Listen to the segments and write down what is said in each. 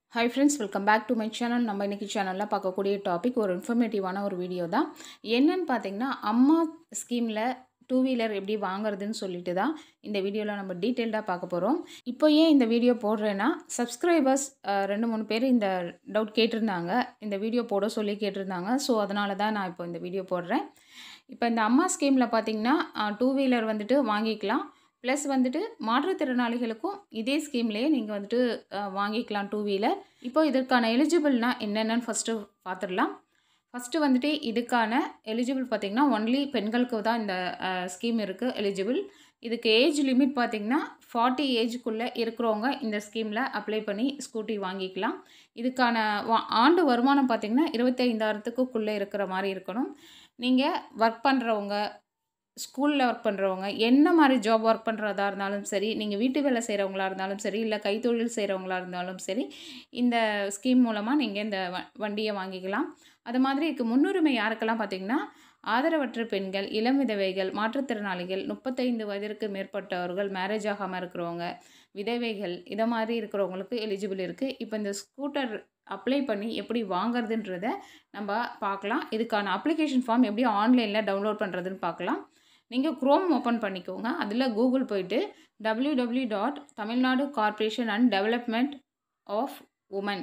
hi friends welcome back to my channel நம்ம இன்றைக்கி சேனலில் பார்க்கக்கூடிய டாபிக் ஒரு இன்ஃபர்மேட்டிவான ஒரு வீடியோ தான் என்னன்னு பார்த்தீங்கன்னா அம்மா ஸ்கீமில் டூ வீலர் எப்படி வாங்குறதுன்னு சொல்லிட்டு தான் இந்த வீடியோவில் நம்ம டீட்டெயில்டாக பார்க்க போகிறோம் இப்போ ஏன் இந்த வீடியோ போடுறேன்னா சப்ஸ்கிரைபர்ஸ் ரெண்டு மூணு பேர் இந்த டவுட் கேட்டிருந்தாங்க இந்த வீடியோ போட சொல்லி கேட்டிருந்தாங்க ஸோ அதனால தான் நான் இப்போ இந்த வீடியோ போடுறேன் இப்போ இந்த அம்மா ஸ்கீமில் பார்த்தீங்கன்னா டூ வீலர் வந்துட்டு வாங்கிக்கலாம் ப்ளஸ் வந்துட்டு மாற்றுத்திறனாளிகளுக்கும் இதே ஸ்கீம்லேயே நீங்கள் வந்துட்டு அஹ், வாங்கிக்கலாம் டூ வீலர் இப்போ இதற்கான எலிஜிபிள்னா என்னென்னு ஃபஸ்ட்டு பார்த்துடலாம் ஃபஸ்ட்டு வந்துட்டு இதுக்கான எலிஜிபிள் பார்த்திங்கன்னா ஒன்லி பெண்களுக்கு தான் இந்த ஸ்கீம் இருக்குது எலிஜிபிள் இதுக்கு ஏஜ் லிமிட் பார்த்திங்கன்னா ஃபார்ட்டி ஏஜுக்குள்ளே இருக்கிறவங்க இந்த ஸ்கீமில் அப்ளை பண்ணி ஸ்கூட்டி வாங்கிக்கலாம் இதுக்கான வா ஆண்டு வருமானம் பார்த்திங்கன்னா இருபத்தைந்தாயிரத்துக்குள்ளே இருக்கிற மாதிரி இருக்கணும் நீங்கள் ஒர்க் பண்ணுறவங்க ஸ்கூலில் ஒர்க் பண்ணுறவங்க என்ன மாதிரி ஜாப் ஒர்க் பண்ணுறதா இருந்தாலும் சரி நீங்கள் வீட்டு வேலை செய்கிறவங்களா இருந்தாலும் சரி இல்லை கைத்தொழில் செய்கிறவங்களா இருந்தாலும் சரி இந்த ஸ்கீம் மூலமாக நீங்கள் இந்த வ வண்டியை வாங்கிக்கலாம் அது மாதிரி இதுக்கு முன்னுரிமை யாருக்கெல்லாம் பார்த்தீங்கன்னா ஆதரவற்ற பெண்கள் இளம் விதவைகள் மாற்றுத்திறனாளிகள் முப்பத்தைந்து வயதிற்கு மேற்பட்டவர்கள் மேரேஜ் ஆகாமல் இருக்கிறவங்க விதவைகள் இதை மாதிரி இருக்கிறவங்களுக்கு எலிஜிபிள் இருக்குது இப்போ இந்த ஸ்கூட்டர் அப்ளை பண்ணி எப்படி வாங்குறதுன்றத நம்ம பார்க்கலாம் இதுக்கான அப்ளிகேஷன் ஃபார்ம் எப்படி ஆன்லைனில் டவுன்லோட் பண்ணுறதுன்னு பார்க்கலாம் நீங்கள் குரோம் ஓப்பன் பண்ணிக்கோங்க அதில் கூகுள் போயிட்டு www.tamilnadu dot Tamil Nadu corporation and development of women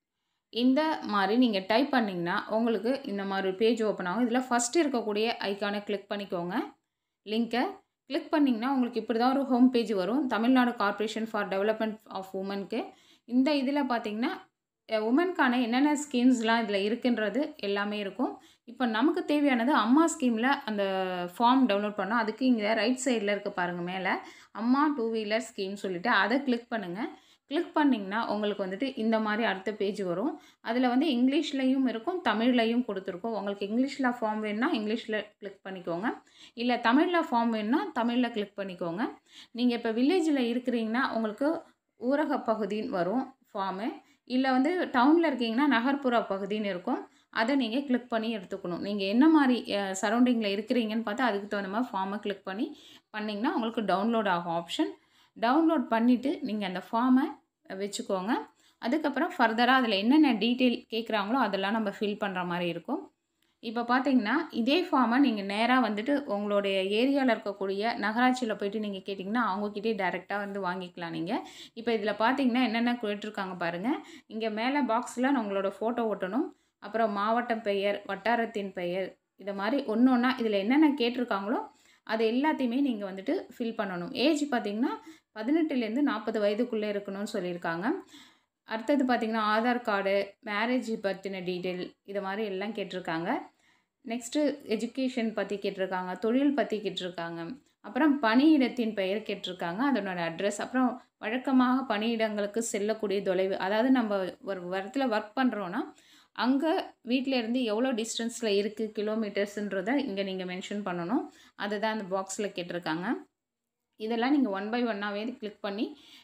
இந்த மாதிரி நீங்கள் டைப் பண்ணிங்கன்னா உங்களுக்கு இந்த மாதிரி பேஜ் ஓப்பன் ஆகும் இதில் ஃபஸ்ட்டு இருக்கக்கூடிய ஐக்கானை கிளிக் பண்ணிக்கோங்க லிங்க்கை கிளிக் பண்ணிங்கன்னா உங்களுக்கு இப்படி தான் ஒரு ஹோம் பேஜ் வரும் Tamil Nadu corporation for development of உமனுக்கு இந்த இதில் பார்த்தீங்கன்னா உமனுக்கான என்னென்ன ஸ்கீம்ஸ்லாம் இதில் இருக்குன்றது எல்லாமே இருக்கும் இப்போ நமக்கு தேவையானது அம்மா ஸ்கீமில் அந்த ஃபார்ம் டவுன்லோட் பண்ணோம் அதுக்கு இங்கே ரைட் சைடில் இருக்க பாருங்கள் மேலே அம்மா டூ வீலர் ஸ்கீம் சொல்லிவிட்டு அதை கிளிக் பண்ணுங்கள் கிளிக் பண்ணிங்கன்னா உங்களுக்கு வந்துட்டு இந்த மாதிரி அடுத்த பேஜ் வரும் அதில் வந்து இங்கிலீஷ்லேயும் இருக்கும் தமிழ்லையும் கொடுத்துருக்கோம் உங்களுக்கு இங்கிலீஷில் ஃபார்ம் வேணுன்னா இங்கிலீஷில் கிளிக் பண்ணிக்கோங்க இல்லை தமிழில் ஃபார்ம் வேணுன்னா தமிழில் கிளிக் பண்ணிக்கோங்க நீங்கள் இப்போ வில்லேஜில் இருக்கிறீங்கன்னா உங்களுக்கு ஊரக பகுதின்னு வரும் ஃபார்மு இல்லை வந்து டவுனில் இருக்கீங்கன்னா நகர்ப்புற பகுதின்னு இருக்கும் அதை நீங்கள் கிளிக் பண்ணி எடுத்துக்கணும் நீங்கள் என்ன மாதிரி சரௌண்டிங்கில் இருக்கிறீங்கன்னு பார்த்து அதுக்கு தகுந்த மாதிரி ஃபார்மை கிளிக் பண்ணி பண்ணிங்கன்னா உங்களுக்கு டவுன்லோட் ஆகும் ஆப்ஷன் டவுன்லோட் பண்ணிவிட்டு நீங்கள் அந்த ஃபார்மை வச்சுக்கோங்க அதுக்கப்புறம் ஃபர்தராக அதில் என்னென்ன டீட்டெயில் கேட்குறாங்களோ அதெல்லாம் நம்ம ஃபில் பண்ணுற மாதிரி இருக்கும் இப்போ பார்த்தீங்கன்னா இதே ஃபார்மை நீங்கள் நேராக வந்துட்டு உங்களுடைய ஏரியாவில் இருக்கக்கூடிய நகராட்சியில் போயிட்டு நீங்கள் கேட்டிங்கன்னா அவங்கக்கிட்டே டேரெக்டாக வந்து வாங்கிக்கலாம் நீங்கள் இப்போ இதில் பார்த்தீங்கன்னா என்னென்ன கேட்டிருக்காங்க பாருங்கள் இங்கே மேலே பாக்ஸில் உங்களோட ஃபோட்டோ ஒட்டணும் அப்புறம் மாவட்டம் பெயர் வட்டாரத்தின் பெயர் இதை மாதிரி ஒன்று ஒன்றா இதில் என்னென்ன கேட்டிருக்காங்களோ அது எல்லாத்தையுமே நீங்கள் வந்துட்டு ஃபில் பண்ணணும் ஏஜ் பார்த்தீங்கன்னா பதினெட்டுலேருந்து நாற்பது வயதுக்குள்ளே இருக்கணும்னு சொல்லியிருக்காங்க அடுத்தது பார்த்திங்கன்னா ஆதார் கார்டு மேரேஜ் பற்றின டீட்டெயில் இது மாதிரி எல்லாம் கேட்டிருக்காங்க நெக்ஸ்ட்டு எஜுகேஷன் பற்றி கேட்டிருக்காங்க தொழில் பற்றி கேட்டிருக்காங்க அப்புறம் பணியிடத்தின் பெயர் கேட்டிருக்காங்க அதனோட அட்ரஸ் அப்புறம் வழக்கமாக பணியிடங்களுக்கு செல்லக்கூடிய தொலைவு அதாவது நம்ம ஒரு இடத்துல ஒர்க் பண்ணுறோன்னா அங்கே வீட்டிலேருந்து எவ்வளோ டிஸ்டன்ஸில் இருக்குது கிலோமீட்டர்ஸுன்றதை இங்கே நீங்கள் மென்ஷன் பண்ணணும் அதுதான் அந்த பாக்ஸில் கேட்டிருக்காங்க இதெல்லாம் நீங்கள் ஒன் பை ஒன்னாகவே கிளிக் பண்ணி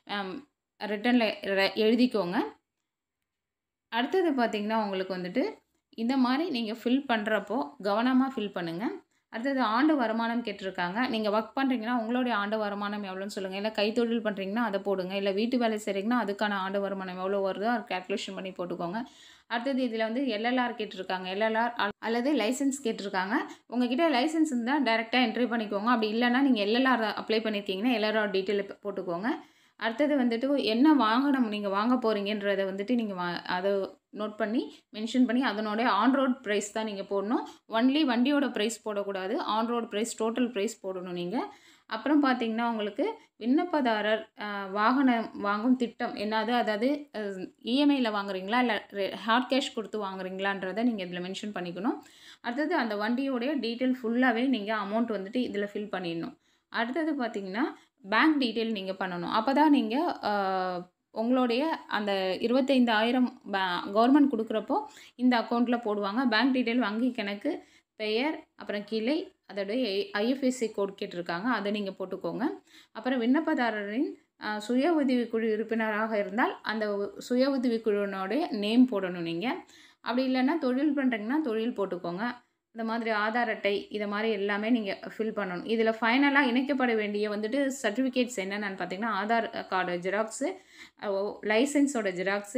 ரிட்டனில் எழுதிக்கோங்க அடுத்தது பார்த்திங்கன்னா உங்களுக்கு வந்துட்டு இந்த மாதிரி நீங்கள் ஃபில் பண்ணுறப்போ கவனமாக ஃபில் பண்ணுங்கள் அடுத்தது ஆண்டு வருமானம் கேட்டிருக்காங்க நீங்கள் ஒர்க் பண்ணுறீங்கன்னா உங்களுடைய ஆண்டு வருமானம் எவ்வளோன்னு சொல்லுங்கள் இல்லை கைத்தொழில் பண்ணுறீங்கன்னா அதை போடுங்க இல்லை வீட்டு வேலை செய்கிறீங்கன்னா அதுக்கான ஆண்டு வருமானம் எவ்வளோ வருதோ அதை கேல்குலேஷன் பண்ணி போட்டுக்கோங்க அடுத்தது இதில் வந்து எல்எல்ஆர் கேட்டிருக்காங்க எல்எல்ஆர் அல்லது லைசன்ஸ் கேட்டிருக்காங்க உங்ககிட்ட லைசன்ஸ் இருந்தால் டேரெக்டாக என்ட்ரி பண்ணிக்கோங்க அப்படி இல்லைன்னா நீங்கள் எல்எல்ஆர் அப்ளை பண்ணியிருக்கீங்கன்னா எல்எல்ஆர் டீட்டெயில் போட்டுக்கோங்க அடுத்தது வந்துட்டு என்ன வாகனம் நீங்கள் வாங்க போகிறீங்கன்றதை வந்துட்டு நீங்கள் வா அதை நோட் பண்ணி மென்ஷன் பண்ணி அதனுடைய ஆன் ரோட் ப்ரைஸ் தான் நீங்கள் போடணும் ஒன்லி வண்டியோட ப்ரைஸ் போடக்கூடாது on road price total price போடணும் நீங்கள் அப்புறம் பார்த்தீங்கன்னா உங்களுக்கு விண்ணப்பதாரர் வாகனம் வாங்கும் திட்டம் என்னது அதாவது இஎம்ஐயில் வாங்குறீங்களா இல்லை ஹார்ட் கேஷ் கொடுத்து வாங்குறீங்களான்றதை நீங்கள் இதில் மென்ஷன் பண்ணிக்கணும் அடுத்தது அந்த வண்டியோடைய டீட்டெயில் ஃபுல்லாகவே நீங்கள் அமௌண்ட் வந்துட்டு இதில் ஃபில் பண்ணிடணும் அடுத்தது பார்த்தீங்கன்னா பேங்க் டீட்டெயில் நீங்கள் பண்ணணும் அப்போ தான் நீங்கள் உங்களுடைய அந்த இருபத்தைந்தாயிரம் பே கவர்மெண்ட் கொடுக்குறப்போ இந்த அக்கௌண்ட்டில் போடுவாங்க பேங்க் டீட்டெயில் வங்கி கணக்கு பெயர் அப்புறம் கிளை அதோடைய ஐஎஃப்எஸ்சி கோட் கேட்டிருக்காங்க அதை நீங்கள் போட்டுக்கோங்க அப்புறம் விண்ணப்பதாரரின் சுய உதவிக்குழு உறுப்பினராக இருந்தால் அந்த சுய உதவிக்குழுவினுடைய நேம் போடணும் நீங்கள் அப்படி இல்லைன்னா தொழில் பண்ணுறீங்கன்னா தொழில் போட்டுக்கோங்க இந்த மாதிரி ஆதார் அட்டை இதை மாதிரி எல்லாமே நீங்கள் ஃபில் பண்ணணும் இதில் ஃபைனலாக இணைக்கப்பட வேண்டிய வந்துட்டு சர்டிஃபிகேட்ஸ் என்னென்னு பார்த்தீங்கன்னா ஆதார் கார்டு ஜெராக்ஸு லைசன்ஸோட ஜெராக்ஸு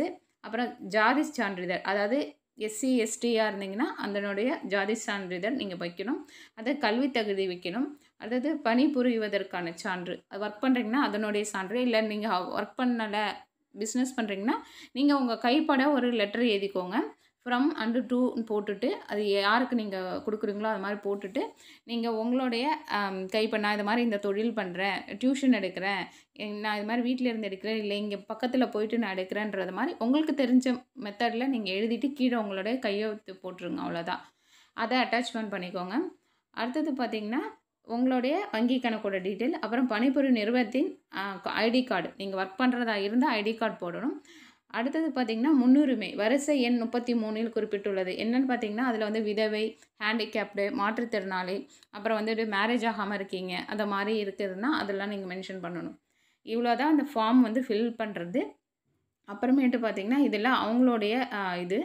அப்புறம் ஜாதி சான்றிதழ் அதாவது எஸ்சி எஸ்டியாக இருந்தீங்கன்னா அதனுடைய ஜாதி சான்றிதழ் நீங்கள் வைக்கணும் அது கல்வி தகுதி வைக்கணும் அதாவது பணிபுரிவதற்கான சான்று ஒர்க் பண்ணுறீங்கன்னா அதனுடைய சான்று இல்லை நீங்கள் ஒர்க் பண்ணலை பிஸ்னஸ் பண்ணுறீங்கன்னா நீங்கள் உங்கள் கைப்பட ஒரு லெட்டர் எழுதிக்கோங்க ஃப்ரம் அண்டு டூ போட்டுட்டு அது யாருக்கு நீங்கள் கொடுக்குறீங்களோ அது மாதிரி போட்டுட்டு நீங்கள் உங்களுடைய கைப்பட நான் இது மாதிரி இந்த தொழில் பண்ணுறேன் டியூஷன் எடுக்கிறேன் நான் இது மாதிரி வீட்டில் இருந்து எடுக்கிறேன் இல்லை இங்கே பக்கத்தில் போயிட்டு நான் எடுக்கிறேன்றது மாதிரி உங்களுக்கு தெரிஞ்ச மெத்தடில் நீங்கள் எழுதிட்டு கீழே உங்களுடைய கையெழுத்து போட்டுருங்க அவ்வளோதான் அதை அட்டாச்மெண்ட் பண்ணிக்கோங்க அடுத்தது பார்த்திங்கன்னா உங்களுடைய வங்கி கணக்கோட டீட்டெயில் அப்புறம் பணிபுரியும் நிறுவனத்தின் ஐடி கார்டு நீங்கள் ஒர்க் பண்ணுறதா இருந்தால் ஐடி கார்டு போடணும் அடுத்தது பார்த்திங்கன்னா முன்னுரிமை வரிசை எண் முப்பத்தி மூணில் குறிப்பிட்டுள்ளது என்னென்னு பார்த்தீங்கன்னா அதில் வந்து விதவை ஹேண்டிகேப்டு மாற்றுத்திறனாளி அப்புறம் வந்துட்டு மேரேஜ் ஆகாமல் இருக்கீங்க அந்த மாதிரி இருக்குதுன்னா அதெல்லாம் நீங்கள் மென்ஷன் பண்ணணும் இவ்வளோ தான் அந்த ஃபார்ம் வந்து ஃபில் பண்ணுறது அப்புறமேட்டு பார்த்திங்கன்னா இதெல்லாம் அவங்களுடைய இது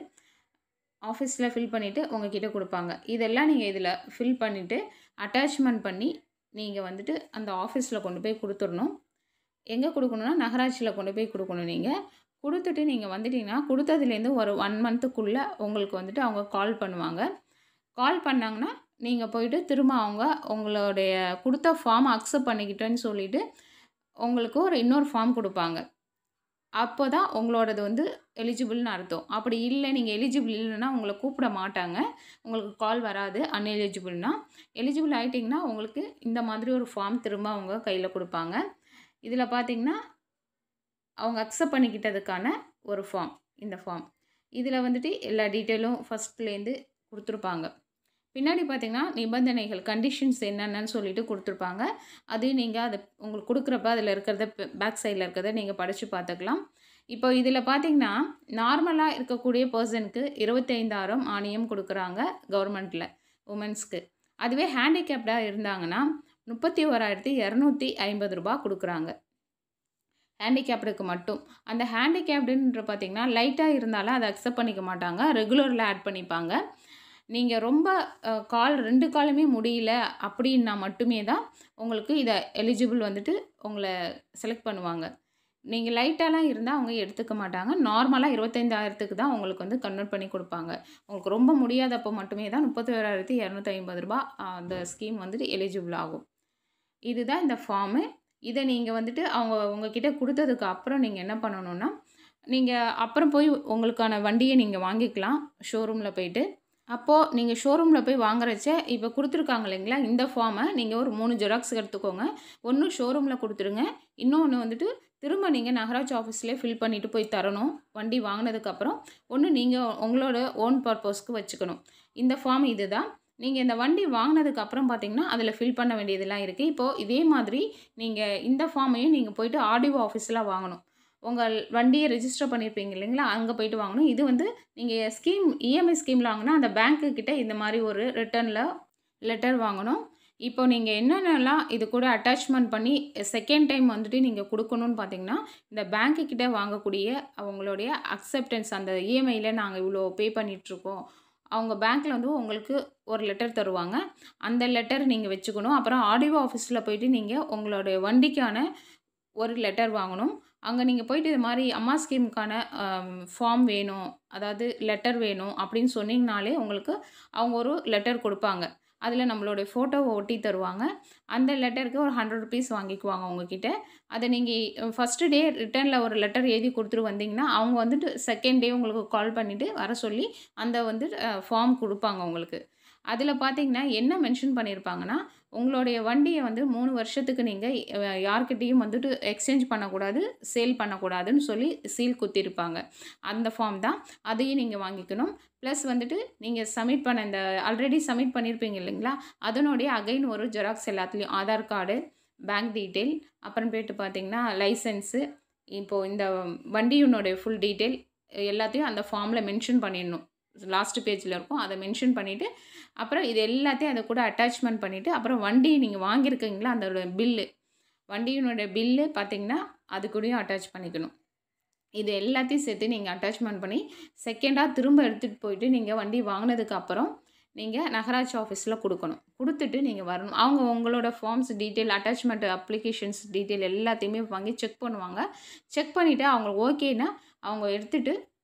ஆஃபீஸில் ஃபில் பண்ணிவிட்டு உங்ககிட்ட கொடுப்பாங்க இதெல்லாம் நீங்கள் இதில் ஃபில் பண்ணிவிட்டு அட்டாச்மெண்ட் பண்ணி நீங்கள் வந்துட்டு அந்த ஆஃபீஸில் கொண்டு போய் கொடுத்துடணும் எங்கே கொடுக்கணுன்னா நகராட்சியில் கொண்டு போய் கொடுக்கணும் நீங்கள் கொடுத்துட்டு நீங்கள் வந்துட்டிங்கன்னா கொடுத்ததுலேருந்து ஒரு ஒன் மந்த்துக்குள்ளே உங்களுக்கு வந்துட்டு அவங்க கால் பண்ணுவாங்க கால் பண்ணாங்கன்னா நீங்கள் போயிட்டு திரும்ப அவங்க உங்களுடைய கொடுத்த ஃபார்ம் அக்செப்ட் பண்ணிக்கிட்டேன்னு சொல்லிவிட்டு உங்களுக்கு ஒரு இன்னொரு ஃபார்ம் கொடுப்பாங்க அப்போ தான் உங்களோடது வந்து எலிஜிபிள்னு அர்த்தம் அப்படி இல்லை நீங்கள் எலிஜிபிள் இல்லைன்னா உங்களை கூப்பிட மாட்டாங்க உங்களுக்கு கால் வராது அன்எலிஜிபிள்னா எலிஜிபிள் ஆகிட்டிங்கன்னா உங்களுக்கு இந்த மாதிரி ஒரு ஃபார்ம் திரும்ப அவங்க கையில் கொடுப்பாங்க இதில் பார்த்தீங்கன்னா அவங்க அக்செப்ட் பண்ணிக்கிட்டதுக்கான ஒரு ஃபார்ம் இந்த ஃபார்ம் இதில் வந்துட்டு எல்லா டீட்டெயிலும் ஃபஸ்ட்லேருந்து கொடுத்துருப்பாங்க பின்னாடி பார்த்தீங்கன்னா நிபந்தனைகள் கண்டிஷன்ஸ் என்னென்னு சொல்லிட்டு கொடுத்துருப்பாங்க அதையும் நீங்கள் அதை உங்களுக்கு கொடுக்குறப்ப அதில் இருக்கிறத பேக் சைடில் இருக்கிறத நீங்கள் படித்து பார்த்துக்கலாம் இப்போ இதில் பார்த்தீங்கன்னா நார்மலாக இருக்கக்கூடிய பர்சனுக்கு இருபத்தைந்தாயிரம் மானியம் கொடுக்குறாங்க கவர்மெண்ட்டில் உமன்ஸ்க்கு அதுவே ஹேண்டிகேப்டாக இருந்தாங்கன்னா முப்பத்தி ஓராயிரத்தி இரநூத்தி ஐம்பது ரூபா கொடுக்குறாங்க ஹேண்டிகேப்டுக்கு மட்டும் அந்த ஹேண்டிகேப்டுன்ற பார்த்திங்கன்னா லைட்டாக இருந்தாலும் அதை அக்செப்ட் பண்ணிக்க மாட்டாங்க ரெகுலரில் ஆட் பண்ணிப்பாங்க நீங்கள் ரொம்ப கால் ரெண்டு காலுமே முடியல அப்படின்னா மட்டுமே தான் உங்களுக்கு இதை எலிஜிபிள் வந்துட்டு உங்களை செலக்ட் பண்ணுவாங்க நீங்கள் லைட்டாலாம் இருந்தால் அவங்க எடுத்துக்க மாட்டாங்க நார்மலாக இருபத்தைந்தாயிரத்துக்கு தான் உங்களுக்கு வந்து கன்வெர்ட் பண்ணி கொடுப்பாங்க உங்களுக்கு ரொம்ப முடியாதப்போ மட்டுமே தான் முப்பத்தி ஓராயிரத்தி இரநூத்தி ஐம்பது ரூபா அந்த ஸ்கீம் வந்துட்டு எலிஜிபிள் ஆகும் இதுதான் இந்த ஃபார்மு இதை நீங்கள் வந்துட்டு அவங்க உங்ககிட்ட கொடுத்ததுக்கு அப்புறம் நீங்கள் என்ன பண்ணணுன்னா நீங்கள் அப்புறம் போய் உங்களுக்கான வண்டியை நீங்கள் வாங்கிக்கலாம் ஷோரூமில் போயிட்டு அப்போது நீங்கள் ஷோரூமில் போய் வாங்குறச்ச இப்போ கொடுத்துருக்காங்க இல்லைங்களா இந்த ஃபார்மை நீங்கள் ஒரு மூணு ஜெராக்ஸ் எடுத்துக்கோங்க ஒன்று ஷோரூமில் கொடுத்துருங்க இன்னொன்று வந்துட்டு திரும்ப நீங்கள் நகராட்சி ஆஃபீஸ்லேயே ஃபில் பண்ணிவிட்டு போய் தரணும் வண்டி வாங்கினதுக்கப்புறம் ஒன்று நீங்கள் உங்களோட ஓன் பர்பஸ்க்கு வச்சுக்கணும் இந்த ஃபார்ம் இது தான் நீங்கள் இந்த வண்டி வாங்கினதுக்கு அப்புறம் பார்த்தீங்கன்னா அதில் ஃபில் பண்ண வேண்டியதெல்லாம் இருக்குது இப்போது இதே மாதிரி நீங்கள் இந்த ஃபார்மையும் நீங்கள் போயிட்டு ஆர்டிஓ ஆஃபீஸில் வாங்கணும் உங்கள் வண்டியை ரெஜிஸ்டர் பண்ணியிருப்பீங்க இல்லைங்களா அங்கே போயிட்டு வாங்கணும் இது வந்து நீங்கள் ஸ்கீம் இஎம்ஐ ஸ்கீமில் வாங்கினா அந்த பேங்க்கு கிட்ட இந்த மாதிரி ஒரு ரிட்டர்னில் லெட்டர் வாங்கணும் இப்போ நீங்கள் என்னென்னலாம் இது கூட அட்டாச்மெண்ட் பண்ணி செகண்ட் டைம் வந்துட்டு நீங்கள் கொடுக்கணும்னு பார்த்தீங்கன்னா இந்த பேங்க்கு கிட்ட வாங்கக்கூடிய அவங்களுடைய அக்செப்டன்ஸ் அந்த இஎம்ஐயில் நாங்கள் இவ்வளோ பே பண்ணிகிட்ருக்கோம் அவங்க பேங்க்கில் வந்து உங்களுக்கு ஒரு லெட்டர் தருவாங்க அந்த லெட்டர் நீங்கள் வச்சுக்கணும் அப்புறம் ஆடிஓ ஆஃபீஸில் போயிட்டு நீங்கள் உங்களுடைய வண்டிக்கான ஒரு லெட்டர் வாங்கணும் அங்கே நீங்கள் போயிட்டு இது மாதிரி அம்மா ஸ்கீமுக்கான ஃபார்ம் வேணும் அதாவது லெட்டர் வேணும் அப்படின்னு சொன்னீங்கனாலே உங்களுக்கு அவங்க ஒரு லெட்டர் கொடுப்பாங்க அதில் நம்மளுடைய ஃபோட்டோவை ஒட்டி தருவாங்க அந்த லெட்டருக்கு ஒரு ஹண்ட்ரட் ருபீஸ் வாங்கிக்குவாங்க உங்ககிட்ட அதை நீங்கள் ஃபஸ்ட்டு டே ரிட்டர்னில் ஒரு லெட்டர் எழுதி கொடுத்துட்டு வந்தீங்கன்னா அவங்க வந்துட்டு செகண்ட் டே உங்களுக்கு கால் பண்ணிவிட்டு வர சொல்லி அந்த வந்து ஃபார்ம் கொடுப்பாங்க உங்களுக்கு அதில் பார்த்தீங்கன்னா என்ன மென்ஷன் பண்ணியிருப்பாங்கன்னா உங்களுடைய வண்டியை வந்து மூணு வருஷத்துக்கு நீங்கள் யார்கிட்டேயும் வந்துட்டு எக்ஸ்சேஞ்ச் பண்ணக்கூடாது சேல் பண்ணக்கூடாதுன்னு சொல்லி சீல் குத்திருப்பாங்க அந்த ஃபார்ம் தான் அதையும் நீங்கள் வாங்கிக்கணும் ப்ளஸ் வந்துட்டு நீங்கள் சப்மிட் பண்ண இந்த ஆல்ரெடி சப்மிட் பண்ணியிருப்பீங்க இல்லைங்களா அதனுடைய அகைன் ஒரு ஜெராக்ஸ் எல்லாத்துலேயும் ஆதார் கார்டு பேங்க் டீட்டெயில் அப்புறமேட்டு பார்த்தீங்கன்னா லைசன்ஸு இப்போது இந்த வண்டியினுடைய ஃபுல் டீட்டெயில் எல்லாத்தையும் அந்த ஃபார்மில் மென்ஷன் பண்ணிடணும் லாஸ்ட் பேஜில் இருக்கும் அதை மென்ஷன் பண்ணிவிட்டு அப்புறம் இது எல்லாத்தையும் அதை கூட அட்டாச்மெண்ட் பண்ணிவிட்டு அப்புறம் வண்டி நீங்கள் வாங்கியிருக்கீங்களா அதோட பில்லு வண்டியினுடைய பில்லு பார்த்தீங்கன்னா அது கூடயும் அட்டாச் பண்ணிக்கணும் இது எல்லாத்தையும் சேர்த்து நீங்கள் அட்டாச்மெண்ட் பண்ணி செகண்டாக திரும்ப எடுத்துகிட்டு போயிட்டு நீங்கள் வண்டி வாங்கினதுக்கு அப்புறம் நீங்கள் நகராட்சி ஆஃபீஸில் கொடுக்கணும் கொடுத்துட்டு நீங்கள் வரணும் அவங்க உங்களோட forms detail attachment applications detail எல்லாத்தையுமே வாங்கி செக் பண்ணுவாங்க செக் பண்ணிவிட்டு அவங்க ஓகேனா அவங்க எடுத்துகிட்டு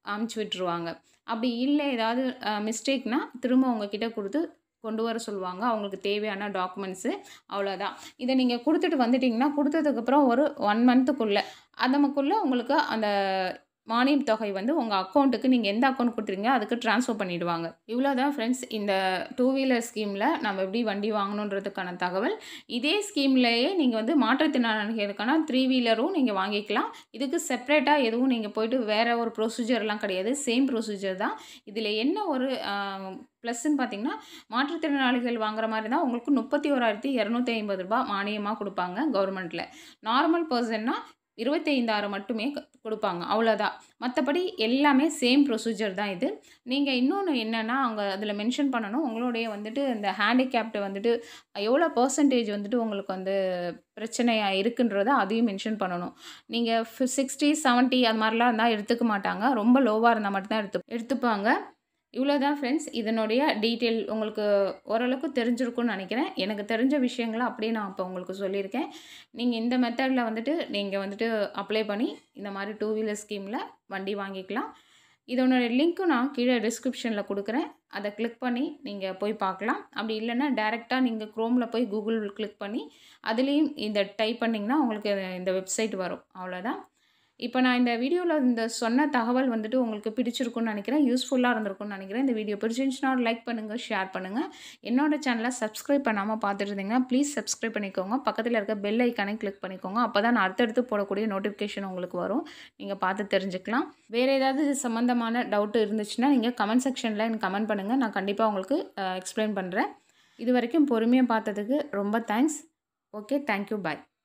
அமுச்சு விட்டுருவாங்க அப்படி இல்லை ஏதாவது மிஸ்டேக்னா திரும்ப உங்ககிட்ட கொடுத்து கொண்டு வர சொல்லுவாங்க அவங்களுக்கு தேவையான டாக்குமெண்ட்ஸு அவ்வளோதான் இதை நீங்கள் கொடுத்துட்டு வந்துட்டிங்கன்னா கொடுத்ததுக்கப்புறம் ஒரு ஒன் மந்த்துக்குள்ளே அதமக்குள்ளே உங்களுக்கு அந்த மானியம் தொகை வந்து உங்கள் அக்கௌண்ட்டுக்கு நீங்கள் எந்த அக்கௌண்ட் கொடுத்துருங்க அதுக்கு ட்ரான்ஸ்ஃபர் பண்ணிவிடுவாங்க இவ்வளோ தான் ஃப்ரெண்ட்ஸ் இந்த டூ வீலர் ஸ்கீமில் நம்ம எப்படி வண்டி வாங்கணுன்றதுக்கான தகவல் இதே ஸ்கீம்லேயே நீங்கள் வந்து மாற்றுத்திறனாளிகளுக்கான த்ரீ வீலரும் நீங்கள் வாங்கிக்கலாம் இதுக்கு செப்ரேட்டாக எதுவும் நீங்கள் போயிட்டு வேறு ஒரு ப்ரொசீஜர்லாம் கிடையாது சேம் ப்ரொசீஜர் தான் இதில் என்ன ஒரு ப்ளஸ்ன்னு பார்த்தீங்கன்னா மாற்றுத்திறனாளிகள் வாங்குற மாதிரி தான் உங்களுக்கு முப்பத்தி ஓராயிரத்தி இரநூத்தி ஐம்பது ரூபாய் மானியமாக கொடுப்பாங்க கவர்மெண்ட்டில் நார்மல் பர்சன்னா இருபத்தைந்தாயிரம் மட்டுமே கொடுப்பாங்க அவ்வளோதான் மற்றபடி எல்லாமே சேம் ப்ரொசீஜர் தான் இது நீங்கள் இன்னொன்று என்னென்னா அவங்க அதில் மென்ஷன் பண்ணணும் உங்களுடைய வந்துட்டு இந்த ஹேண்டிகேப்டு வந்துட்டு எவ்வளோ பர்சன்டேஜ் வந்துட்டு உங்களுக்கு வந்து பிரச்சனையாக இருக்குன்றத அதையும் மென்ஷன் பண்ணணும் நீங்கள் சிக்ஸ்டி செவன்ட்டி அது மாதிரிலாம் இருந்தால் எடுத்துக்க மாட்டாங்க ரொம்ப லோவாக இருந்தால் மட்டும்தான் எடுத்து எடுத்துப்பாங்க இவ்வளோ தான் ஃப்ரெண்ட்ஸ் இதனுடைய டீட்டெயில் உங்களுக்கு ஓரளவுக்கு தெரிஞ்சிருக்கும்னு நினைக்கிறேன் எனக்கு தெரிஞ்ச விஷயங்களை அப்படியே நான் இப்போ உங்களுக்கு சொல்லியிருக்கேன் நீங்கள் இந்த மெத்தடில் வந்துட்டு நீங்கள் வந்துட்டு அப்ளை பண்ணி இந்த மாதிரி டூ வீலர் ஸ்கீமில் வண்டி வாங்கிக்கலாம் இதனோட லிங்க்கும் நான் கீழே டிஸ்கிரிப்ஷனில் கொடுக்குறேன் அதை கிளிக் பண்ணி நீங்கள் போய் பார்க்கலாம் அப்படி இல்லைன்னா டேரெக்டாக நீங்கள் க்ரோமில் போய் கூகுள் கிளிக் பண்ணி அதுலேயும் இந்த டைப் பண்ணிங்கன்னா உங்களுக்கு இந்த வெப்சைட் வரும் அவ்வளோதான் இப்போ நான் இந்த வீடியோவில் இந்த சொன்ன தகவல் வந்துட்டு உங்களுக்கு பிடிச்சிருக்குன்னு நினைக்கிறேன் யூஸ்ஃபுல்லாக இருந்திருக்கும்னு நினைக்கிறேன் இந்த வீடியோ பிடிச்சிருந்துச்சுன்னா லைக் பண்ணுங்கள் ஷேர் பண்ணுங்கள் என்னோட சேனலை சப்ஸ்கிரைப் பண்ணாமல் பார்த்துட்டு இருந்தீங்கன்னா ப்ளீஸ் சப்ஸ்கிரைப் பண்ணிக்கோங்க பக்கத்தில் இருக்க பெல் ஐக்கானே கிளிக் பண்ணிக்கோங்க அப்போ தான் நான் அடுத்தடுத்து போடக்கூடிய நோட்டிஃபிகேஷன் உங்களுக்கு வரும் நீங்கள் பார்த்து தெரிஞ்சுக்கலாம் வேறு ஏதாவது இது சம்மந்தமான டவுட் இருந்துச்சுன்னா நீங்கள் கமெண்ட் செக்ஷனில் எனக்கு கமெண்ட் பண்ணுங்கள் நான் கண்டிப்பாக உங்களுக்கு எக்ஸ்பிளைன் பண்ணுறேன் இது வரைக்கும் பொறுமையாக பார்த்ததுக்கு ரொம்ப தேங்க்ஸ் ஓகே தேங்க்யூ பாய்